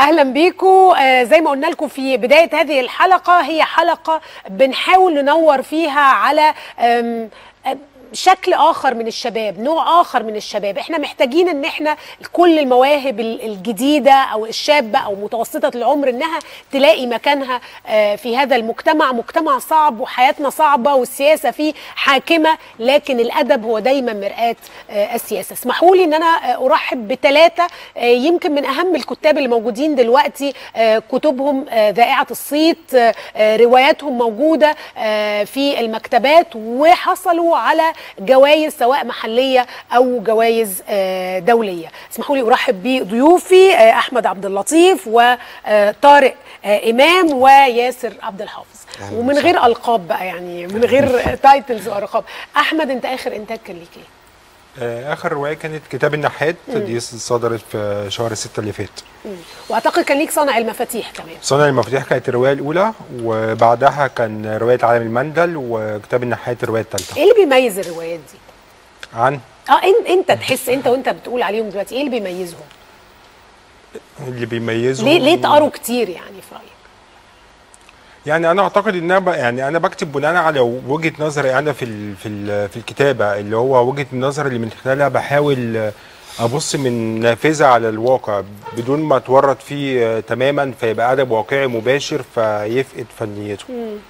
اهلا بيكم آه زي ما قلنا لكم في بدايه هذه الحلقه هي حلقه بنحاول ننور فيها على آم، آم، شكل اخر من الشباب نوع اخر من الشباب احنا محتاجين ان احنا كل المواهب ال- الجديده او الشابه او متوسطه العمر انها تلاقي مكانها آه، في هذا المجتمع مجتمع صعب وحياتنا صعبه والسياسه فيه حاكمه لكن الادب هو دايما مرآة آه، السياسه اسمحوا لي ان انا آه، ارحب بثلاثه آه، يمكن من اهم الكتاب اللي موجودين دلوقتي آه، كتبهم آه، ذائعه الصيت آه، آه، رواياتهم موجوده آه، في المكتبات وحصلوا على جوائز سواء محليه او جوائز آه، دوليه اسمحوا لي ارحب بضيوفي آه، احمد عبد اللطيف وطارق امام وياسر عبد الحافظ ومن غير القاب بقى يعني من غير تايتلز والقاب احمد انت اخر انتاج كان ليك ايه آه، اخر روايه كانت كتاب النحات دي صدرت في شهر ستة اللي فات واعتقد كان ليك صانع المفاتيح كمان صنع المفاتيح كانت الروايه الاولى وبعدها كان روايه عالم المندل وكتاب النحات الروايه الثالثه ايه اللي بيميز الروايات دي عن اه إن- انت تحس انت وانت بتقول عليهم دلوقتي ايه اللي بيميزهم اللي بيميزه ليه ليه تقروا كتير يعني في رايك يعني انا اعتقد ان انا ب- يعني انا بكتب بناء على وجهه نظري انا في ال في ال في الكتابه اللي هو وجهه النظر اللي من خلالها بحاول ابص من نافذه على الواقع بدون ما اتورط فيه آه، تماما فيبقى ادب واقعي مباشر فيفقد فنيته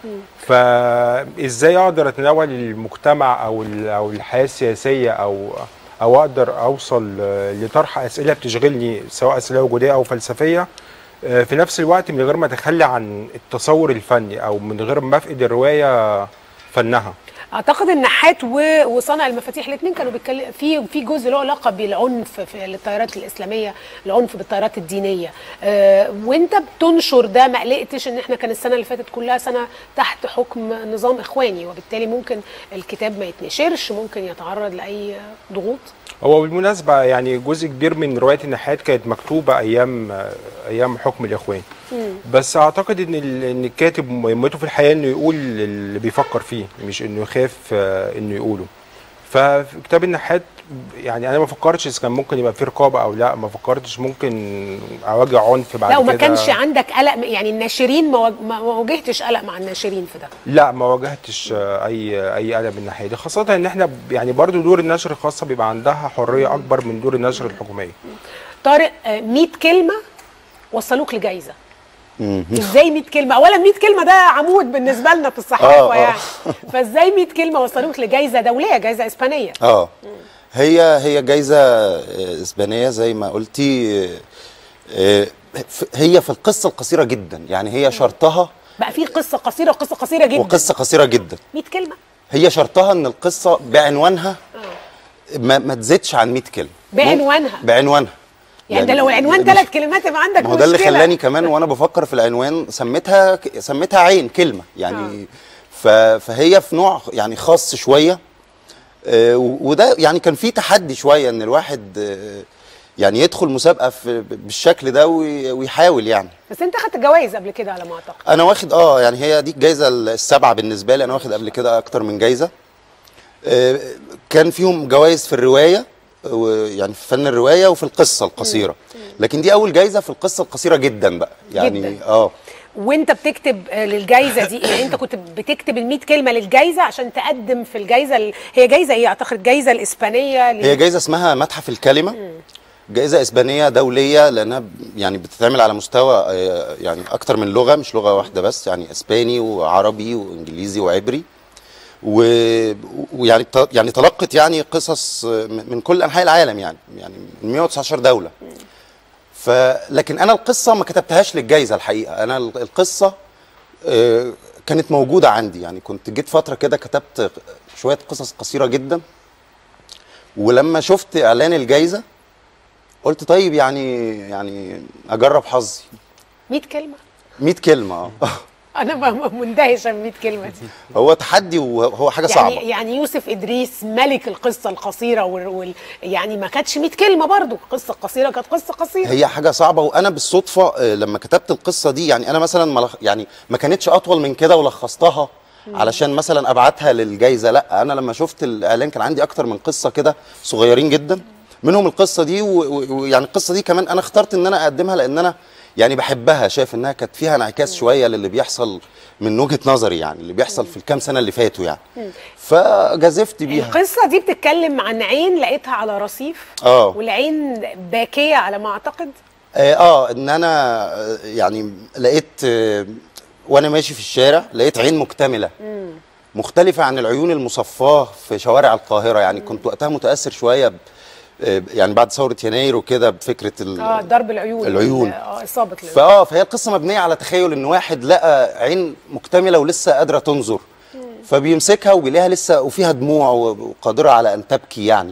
فازاي اقدر اتناول المجتمع او ال- او الحياه السياسيه او او اقدر اوصل آه، لطرح اسئله بتشغلني سواء اسئله وجوديه او فلسفيه آه، في نفس الوقت من غير ما اتخلى عن التصور الفني او من غير ما افقد الروايه فنها اعتقد النحات و- وصانع المفاتيح الاثنين كانوا بيتكلم في في جزء له علاقه بالعنف في التيارات الاسلاميه العنف بالتيارات الدينيه أه وانت بتنشر ده ما قلقتش ان احنا كان السنه اللي فاتت كلها سنه تحت حكم نظام اخواني وبالتالي ممكن الكتاب ما يتنشرش ممكن يتعرض لاي ضغوط هو بالمناسبه يعني جزء كبير من روايه النحات كانت مكتوبه ايام آه، ايام حكم الاخوان بس اعتقد ان ال- ان الكاتب مهمته في الحياه انه يقول اللي بيفكر فيه مش انه يخاف آه، انه يقوله ففي كتاب النحات يعني انا ما فكرتش اذا كان ممكن يبقى في رقابه او لا ما فكرتش ممكن اواجه عنف بعد لا وما كده كانش عندك قلق يعني الناشرين ما واج- ما واجهتش قلق مع الناشرين في ده لا ما واجهتش آه، اي اي قلق من الناحيه دي خاصه ان احنا ب- يعني برضو دور النشر الخاصه بيبقى عندها حريه اكبر من دور النشر الحكوميه طارق آه، 100 كلمه وصلوك لجائزه ازاي 100 كلمه اولا 100 كلمه ده عمود بالنسبه لنا في الصحافه آه، آه. يعني فازاي 100 كلمه وصلوك لجائزه دوليه جائزه اسبانيه اه هي هي جايزه آه، اسبانيه زي ما قلتي آه، آه، ف- هي في القصه القصيره جدا يعني هي شرطها بقى في قصه قصيره وقصه قصيره جدا وقصه قصيره جدا 100 كلمه هي شرطها ان القصه بعنوانها ما, ما تزيدش عن 100 كلمه بعنوانها. بعنوانها يعني, ده لو العنوان مش- ثلاث كلمات يبقى عندك ما هو ده اللي مشكلة. خلاني كمان وانا بفكر في العنوان سميتها ك- سميتها عين كلمه يعني ف- فهي في نوع يعني خاص شويه آه، و- وده يعني كان في تحدي شويه ان الواحد آه، يعني يدخل مسابقه في ب- بالشكل ده وي- ويحاول يعني بس انت خدت جوائز قبل كده على ما اعتقد انا واخد اه يعني هي دي الجايزه السابعه بالنسبه لي انا واخد قبل كده اكتر من جايزه آه، كان فيهم جوائز في الروايه و- يعني في فن الروايه وفي القصه القصيره لكن دي اول جايزه في القصه القصيره جدا بقى يعني جداً. اه وانت بتكتب آه، للجائزه دي يعني انت كنت بتكتب ال 100 كلمه للجائزه عشان تقدم في الجائزه ال... هي جائزه ايه اعتقد الجائزه الاسبانيه ل... هي جايزه اسمها متحف الكلمه جائزه اسبانيه دوليه لانها ب- يعني بتتعمل على مستوى آه، يعني اكتر من لغه مش لغه واحده بس يعني اسباني وعربي وانجليزي وعبري و- ويعني ت- يعني تلقت يعني قصص آه، من من كل انحاء العالم يعني يعني من 119 دوله ف لكن انا القصه ما كتبتهاش للجائزه الحقيقه انا ال- القصه آه، كانت موجوده عندي يعني كنت جيت فتره كده كتبت شويه قصص قصيره جدا ولما شفت اعلان الجائزه قلت طيب يعني يعني اجرب حظي 100 كلمه 100 كلمه اه انا م- مندهشه من 100 كلمه دي هو تحدي وهو حاجه صعبه يعني يعني يوسف ادريس ملك القصه القصيره وال... وال... يعني ما كانتش 100 كلمه برضو القصه القصيره كانت قصه قصيره هي حاجه صعبه وانا بالصدفه آه، لما كتبت القصه دي يعني انا مثلا ملخ يعني ما كانتش اطول من كده ولخصتها علشان مثلا ابعتها للجائزه لا انا لما شفت الاعلان كان عندي اكتر من قصه كده صغيرين جدا منهم القصه دي و- و- ويعني القصه دي كمان انا اخترت ان انا اقدمها لان انا يعني بحبها شايف انها كانت فيها انعكاس شويه للي بيحصل من وجهه نظري يعني اللي بيحصل في الكام سنه اللي فاتوا يعني فجازفت بيها القصه دي بتتكلم عن عين لقيتها على رصيف اه والعين باكيه على ما اعتقد اه آه، ان انا آه، يعني لقيت آه، وانا ماشي في الشارع لقيت عين مكتمله مختلفه عن العيون المصفاه في شوارع القاهره يعني كنت وقتها متاثر شويه ب- آه، يعني بعد ثوره يناير وكده بفكره ال- اه ضرب العيون العيون. اه اصابه العيون فاه فهي القصه مبنيه على تخيل ان واحد لقى عين مكتمله ولسه قادره تنظر فبيمسكها وبيلاقيها لسه وفيها دموع وقادره على ان تبكي يعني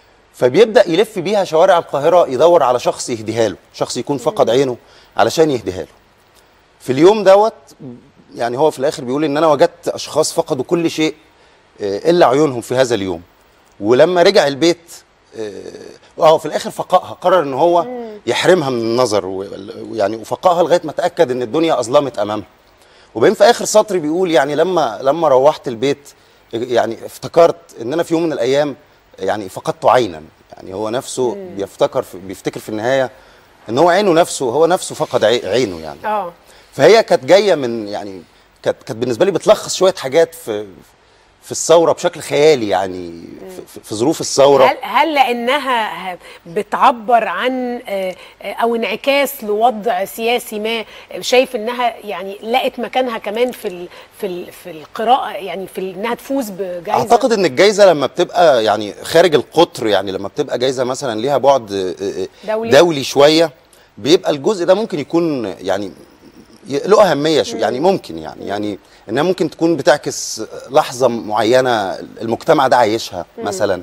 فبيبدا يلف بيها شوارع القاهره يدور على شخص يهديها له شخص يكون فقد عينه علشان يهديها له في اليوم دوت يعني هو في الاخر بيقول ان انا وجدت اشخاص فقدوا كل شيء آه، الا عيونهم في هذا اليوم ولما رجع البيت اه آه، في الاخر فقأها قرر ان هو يحرمها من النظر و- ويعني وفقأها لغايه ما تاكد ان الدنيا اظلمت امامها وبعدين في اخر سطر بيقول يعني لما لما روحت البيت يعني افتكرت ان انا في يوم من الايام يعني فقدت عينا يعني هو نفسه بيفتكر في بيفتكر في النهايه ان هو عينه نفسه هو نفسه فقد عي- عينه يعني اه فهي كانت جايه من يعني كانت كانت بالنسبه لي بتلخص شويه حاجات في في الثوره بشكل خيالي يعني في, في ظروف الثوره هل هل لانها ه- بتعبر عن آه، آه، او انعكاس لوضع سياسي ما شايف انها يعني لقت مكانها كمان في ال في ال في القراءه يعني في ال- انها تفوز بجائزه اعتقد ان الجايزه لما بتبقى يعني خارج القطر يعني لما بتبقى جايزه مثلا ليها بعد آه، آه، دولي. دولي شويه بيبقى الجزء ده ممكن يكون يعني ي- له اهميه شو يعني ممكن يعني يعني انها ممكن تكون بتعكس لحظه معينه المجتمع ده عايشها مثلا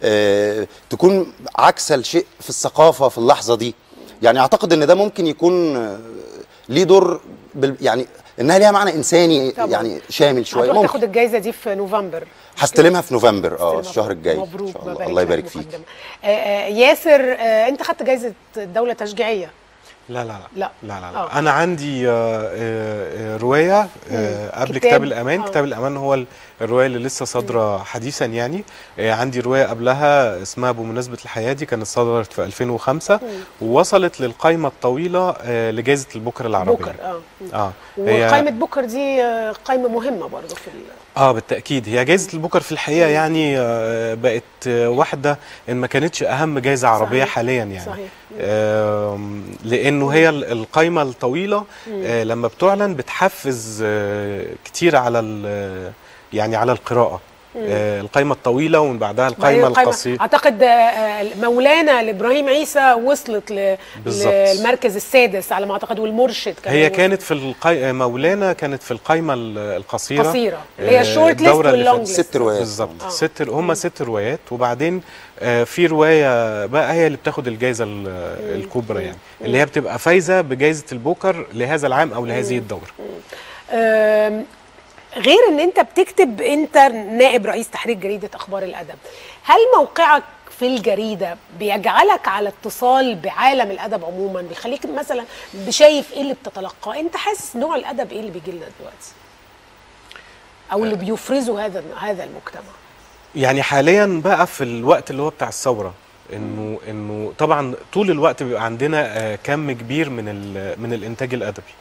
آه تكون عكس الشيء في الثقافه في اللحظه دي يعني اعتقد ان ده ممكن يكون آه، ليه دور بال يعني انها ليها معنى انساني طبعاً. يعني شامل شويه هتروح ممكن تاخد الجائزه دي في نوفمبر هستلمها في نوفمبر اه مبروك. الشهر الجاي مبروك ان شاء الله ببارك الله لك يبارك فيك مقدما. آه، آه، ياسر آه، انت خدت جائزه الدوله تشجيعيه لا لا لا لا. لا لا, آه. لا. انا عندي آه، آه، آه، روايه آه، قبل كتاب. كتاب, الامان آه. كتاب الامان هو ال- الروايه اللي لسه صادره حديثا يعني آه، عندي روايه قبلها اسمها بمناسبه الحياه دي كانت صدرت في 2005 ووصلت للقائمه الطويله آه، لجائزه البوكر العربيه بكر اه اه وقائمه بكر دي آه، قائمه مهمه برضه في ال- اه بالتاكيد هي جائزه البوكر في الحقيقه يعني آه، بقت آه، واحده ان ما كانتش اهم جائزه عربيه صحيح. حاليا يعني صحيح. آم، لانه هي ال- القائمه الطويله آه، لما بتعلن بتحفز آه، كتير على ال- يعني على القراءه آه، القائمه الطويله ومن بعدها القائمه القصيره اعتقد آه، آه، مولانا لابراهيم عيسى وصلت ل- بالظبط. للمركز السادس على ما اعتقد والمرشد كمان هي وصل. كانت في القي... مولانا كانت في القايمه ال- القصيره قصيرة، اللي هي آه، الشورت ليست الدورة اللي واللونج فاتت. ليست. ست روايات بالظبط آه. ست هم ست روايات وبعدين آه، في روايه بقى هي اللي بتاخد الجائزه ال- الكبرى يعني اللي هي بتبقى فايزه بجائزه البوكر لهذا العام او لهذه الدوره آم، غير ان انت بتكتب انت نائب رئيس تحرير جريده اخبار الادب هل موقعك في الجريده بيجعلك على اتصال بعالم الادب عموما بيخليك مثلا شايف ايه اللي بتتلقاه انت حاسس نوع الادب ايه اللي بيجي لنا دلوقتي او اللي بيفرزه هذا هذا المجتمع يعني حاليا بقى في الوقت اللي هو بتاع الثوره انه انه طبعا طول الوقت بيبقى عندنا آه، كم كبير من ال- من الانتاج الادبي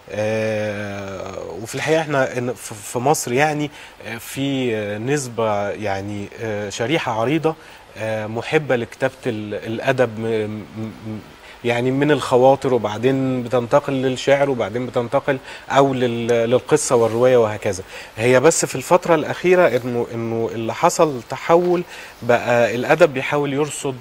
آه، وفي الحقيقه احنا إن- في في مصر يعني آه، في آه، نسبه يعني آه، شريحه عريضه آه، محبه لكتابه ال- الادب م- م- م- يعني من الخواطر وبعدين بتنتقل للشعر وبعدين بتنتقل او لل- للقصه والروايه وهكذا هي بس في الفتره الاخيره انه انه اللي حصل تحول بقى الادب بيحاول يرصد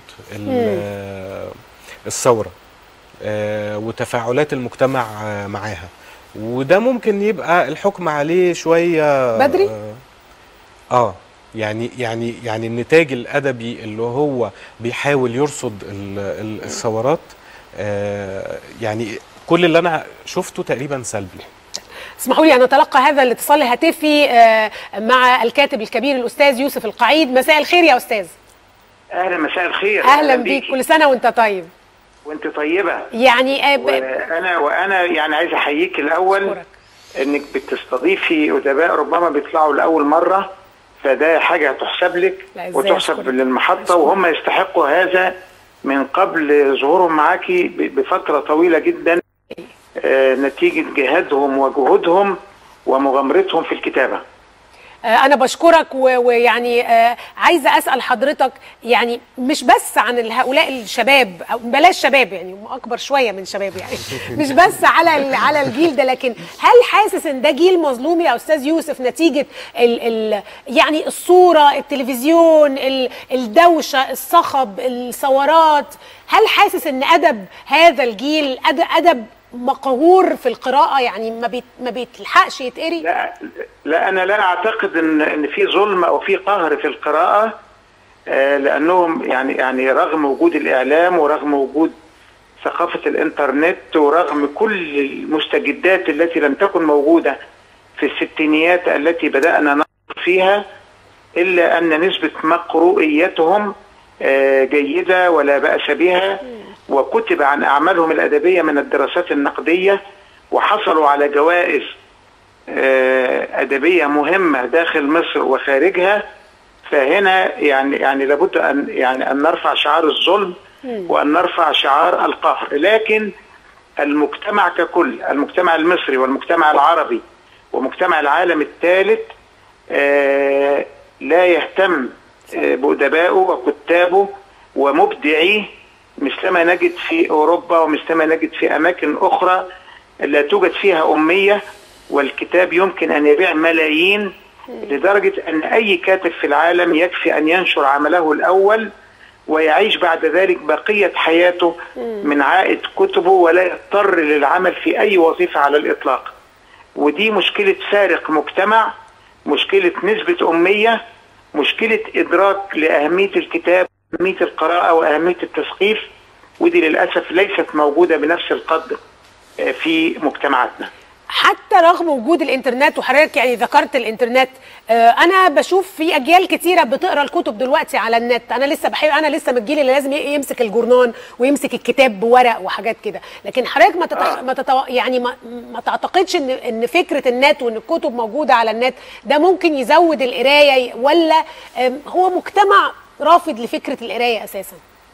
ال- الثوره آه، وتفاعلات المجتمع آه، معاها وده ممكن يبقى الحكم عليه شويه بدري؟ اه, آه يعني يعني يعني النتاج الادبي اللي هو بيحاول يرصد ال- ال- الثورات آه يعني كل اللي انا شفته تقريبا سلبي اسمحوا لي ان اتلقى هذا الاتصال الهاتفي آه، مع الكاتب الكبير الاستاذ يوسف القعيد مساء الخير يا استاذ اهلا مساء الخير اهلا بيك كل سنه وانت طيب وانت طيبه يعني آه، ب- وانا وانا يعني عايز احييك الاول أشكرك. انك بتستضيفي ادباء ربما بيطلعوا لاول مره فده حاجه تحسب لك لا، إزاي وتحسب أشكرك. للمحطه أشكرك. وهم يستحقوا هذا من قبل ظهورهم معاكي ب- بفتره طويله جدا آه، نتيجة جهادهم وجهودهم ومغامرتهم في الكتابة آه، انا بشكرك و- ويعني آه، عايزه اسال حضرتك يعني مش بس عن ال- هؤلاء الشباب او بلاش شباب يعني هم اكبر شويه من شباب يعني مش بس على ال- على الجيل ده لكن هل حاسس ان ده جيل مظلوم يا استاذ يوسف نتيجه ال ال يعني الصوره التلفزيون ال- الدوشه الصخب الثورات هل حاسس ان ادب هذا الجيل أد- ادب مقهور في القراءه يعني ما بيت ما بيتلحقش يتقري لا لا انا لا اعتقد ان ان في ظلم او في قهر في القراءه آه، لانهم يعني يعني رغم وجود الاعلام ورغم وجود ثقافه الانترنت ورغم كل المستجدات التي لم تكن موجوده في الستينيات التي بدانا ننظر فيها الا ان نسبه مقروئيتهم آه، جيده ولا باس بها وكتب عن اعمالهم الادبيه من الدراسات النقديه وحصلوا على جوائز آه، أدبية مهمة داخل مصر وخارجها فهنا يعني يعني لابد أن يعني أن نرفع شعار الظلم وأن نرفع شعار القهر لكن المجتمع ككل المجتمع المصري والمجتمع العربي ومجتمع العالم الثالث آه، لا يهتم آه، بأدبائه وكتابه ومبدعيه مثلما نجد في أوروبا ومثلما نجد في أماكن أخرى لا توجد فيها أمية والكتاب يمكن أن يبيع ملايين لدرجة أن أي كاتب في العالم يكفي أن ينشر عمله الأول ويعيش بعد ذلك بقية حياته من عائد كتبه ولا يضطر للعمل في أي وظيفة على الإطلاق ودي مشكلة فارق مجتمع مشكلة نسبة أمية مشكلة إدراك لأهمية الكتاب أهمية القراءة وأهمية التثقيف ودي للأسف ليست موجودة بنفس القدر آه، في مجتمعاتنا حتى رغم وجود الانترنت وحضرتك يعني ذكرت الانترنت آه، انا بشوف في اجيال كتيره بتقرا الكتب دلوقتي على النت انا لسه بحب انا لسه من الجيل اللي لازم ي- يمسك الجورنان ويمسك الكتاب بورق وحاجات كده لكن حضرتك ما تتخ... ما تتو... يعني ما... ما تعتقدش ان ان فكره النت وان الكتب موجوده على النت ده ممكن يزود القرايه ولا آم، هو مجتمع رافض لفكره القرايه اساسا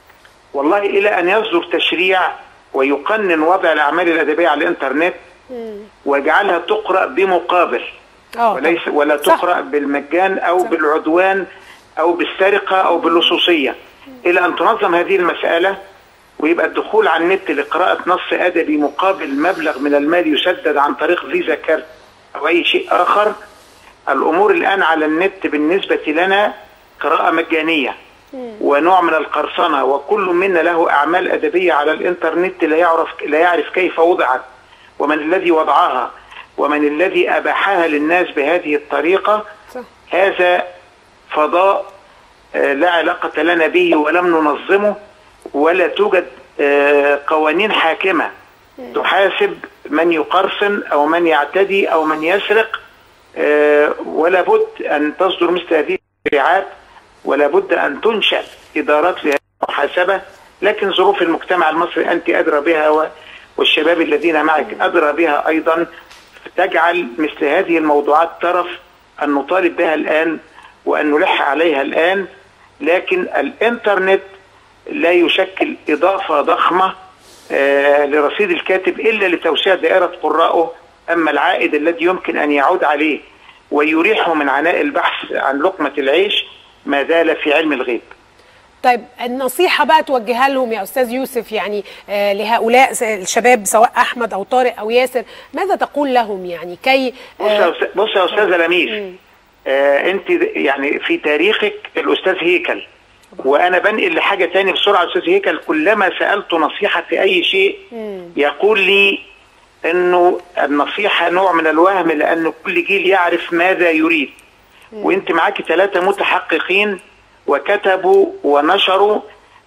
والله إلى أن يصدر تشريع ويقنن وضع الأعمال الأدبية على الإنترنت ويجعلها تقرأ بمقابل اه وليس ولا صح. تقرأ بالمجان أو صح. بالعدوان أو بالسرقة أو باللصوصية إلى أن تنظم هذه المسألة ويبقى الدخول على النت لقراءة نص أدبي مقابل مبلغ من المال يسدد عن طريق فيزا كارت أو أي شيء آخر الأمور الآن على النت بالنسبة لنا قراءة مجانية ونوع من القرصنة وكل منا له أعمال أدبية على الإنترنت لا يعرف لا يعرف كيف وضعت ومن الذي وضعها ومن الذي أباحها للناس بهذه الطريقة صح. هذا فضاء آه، لا علاقة لنا به ولم ننظمه ولا توجد آه، قوانين حاكمة تحاسب من يقرصن أو من يعتدي أو من يسرق آه، ولا بد أن تصدر مثل هذه التشريعات ولا بد أن تنشأ إدارات لهذه المحاسبة لكن ظروف المجتمع المصري أنت أدرى بها و- والشباب الذين معك أدرى بها أيضا تجعل مثل هذه الموضوعات طرف أن نطالب بها الآن وأن نلح عليها الآن لكن الإنترنت لا يشكل إضافة ضخمة آه، لرصيد الكاتب إلا لتوسيع دائرة قرائه أما العائد الذي يمكن أن يعود عليه ويريحه من عناء البحث عن لقمة العيش ما زال في علم الغيب طيب النصيحة بقى توجهها لهم يا أستاذ يوسف يعني آه لهؤلاء س- الشباب سواء أحمد أو طارق أو ياسر ماذا تقول لهم يعني كي بص يا آه أستاذ- بص يا استاذه لميس آه انت يعني في تاريخك الاستاذ هيكل وانا بنقل لحاجه تاني بسرعه استاذ هيكل كلما سالته نصيحه في اي شيء يقول لي انه النصيحه نوع من الوهم لان كل جيل يعرف ماذا يريد وانت معاكي ثلاثه متحققين وكتبوا ونشروا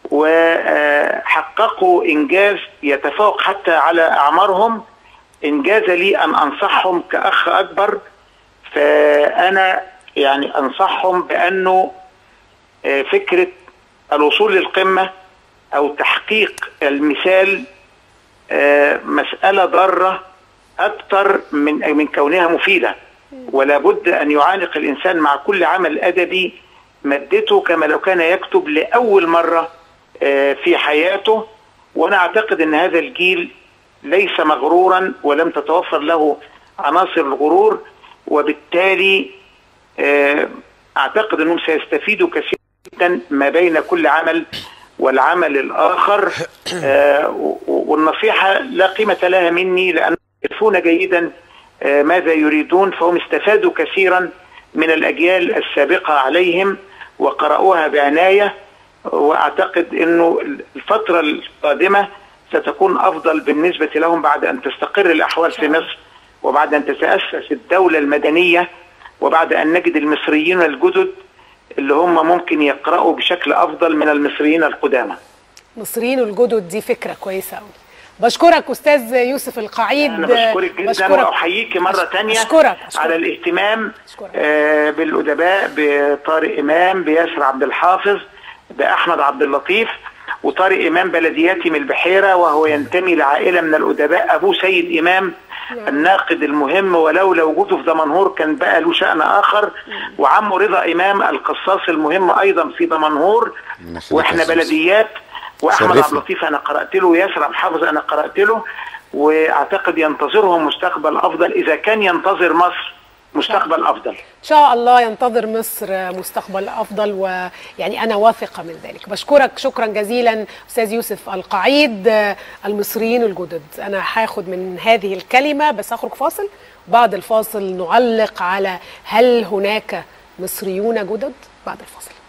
وحققوا انجاز يتفوق حتى على اعمارهم انجاز لي ان انصحهم كاخ اكبر فانا يعني انصحهم بانه آه، فكره الوصول للقمه او تحقيق المثال آه، مساله ضاره اكثر من من كونها مفيده ولا بد ان يعانق الانسان مع كل عمل ادبي مادته كما لو كان يكتب لاول مره آه، في حياته وانا اعتقد ان هذا الجيل ليس مغرورا ولم تتوفر له عناصر الغرور وبالتالي آه، اعتقد انهم سيستفيدوا كثيرا جدا ما بين كل عمل والعمل الاخر آه، و- والنصيحه لا قيمه لها مني لان يعرفون جيدا آه، ماذا يريدون فهم استفادوا كثيرا من الاجيال السابقه عليهم وقرأوها بعنايه واعتقد انه الفتره القادمه ستكون افضل بالنسبه لهم بعد ان تستقر الاحوال في مصر وبعد ان تتاسس الدوله المدنيه وبعد ان نجد المصريين الجدد اللي هم ممكن يقرأوا بشكل افضل من المصريين القدامى مصريين الجدد دي فكره كويسه قوي بشكرك استاذ يوسف القعيد انا بشكرك جدا واحييك مره أش- تانية أشكرك. أشكرك. على الاهتمام أشكرك. آه بالادباء بطارق امام بياسر عبد الحافظ باحمد عبد اللطيف وطارق امام بلدياتي من البحيره وهو ينتمي لعائله من الادباء ابوه سيد امام الناقد المهم ولولا وجوده في دمنهور كان بقى له شأن آخر وعمه رضا إمام القصاص المهم أيضا في دمنهور من خلال وإحنا قصص. بلديات واحمد شرفنا. عبد اللطيف انا قرات له وياسر عبد الحافظ انا قرات له واعتقد ينتظرهم مستقبل افضل اذا كان ينتظر مصر مستقبل افضل ان شاء الله ينتظر مصر مستقبل افضل ويعني انا واثقه من ذلك بشكرك شكرا جزيلا استاذ يوسف القعيد المصريين الجدد انا هاخد من هذه الكلمه بس اخرج فاصل بعد الفاصل نعلق على هل هناك مصريون جدد بعد الفاصل